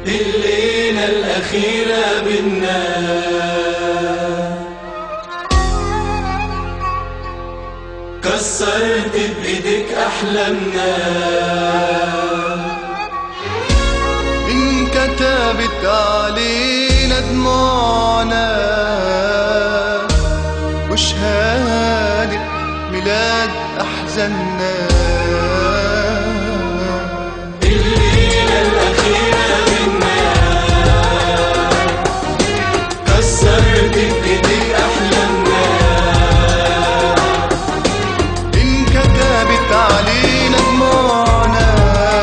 الليلة الأخيرة بينا كسرت بإيدك أحلامنا انكتبت علينا دموعنا وشهادة ميلاد أحزاننا الليلة الأخيرة بينا كسرت بإيدك أحلامنا انكتبت علينا دموعنا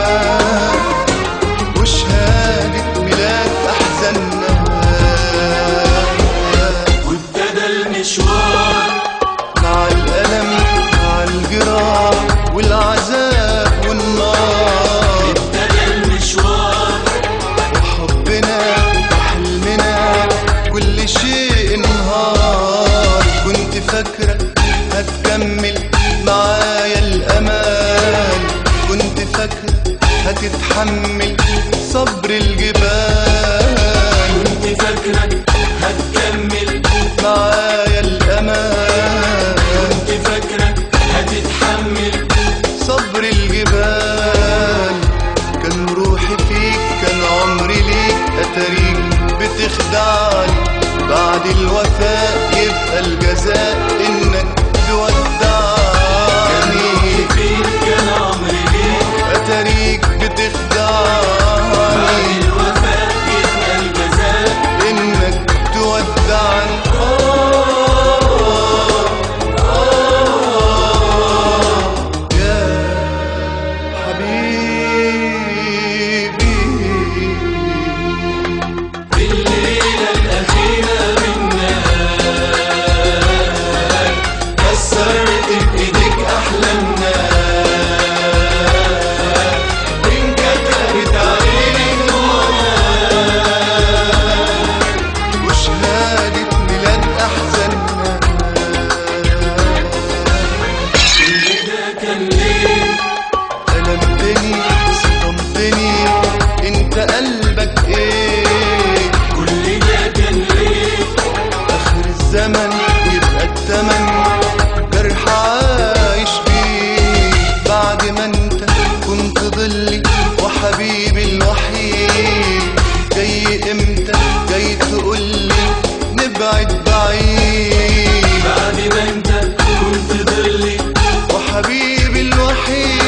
وشهادة ميلاد أحزاننا وابتدى المشوار مع الألم مع الجراح والعذاب والنار ابتدى المشوار حبنا وحلمنا كل شيء انهار كنت فاكرة هتكمل معايا الأمان كنت فاكرة هتتحمل صبر الجبال كنت فاكرك هتكمل معايا الأمان كنت فاكرك هتتحمل صبر الجبال كان روحي فيك كان عمري ليك أتاريك بتخدعني بعد الوفاء يبقى الجزاء إنك تودعني فين كان عمري ليك أتاريك بتخدعني بعد الوفاء يبقى الجزاء إنك تودعني يا حبيبي الليلة الأخيرة منا كسرت بإيدك أحلامنا انكتبت علينا دموعنا وشهادة ميلاد أحزاننا كل ده كان ليه ألمتني صدمتني انت قلبك ايه كل ده كان ليه اخر الزمن يبقى التمن جرح عايش فيه بعد ما انت كنت ظلي وحبيبي الوحيد جاي امتى جاي تقولي نبعد بعيد بعد ما انت كنت ظلي وحبيبي الوحيد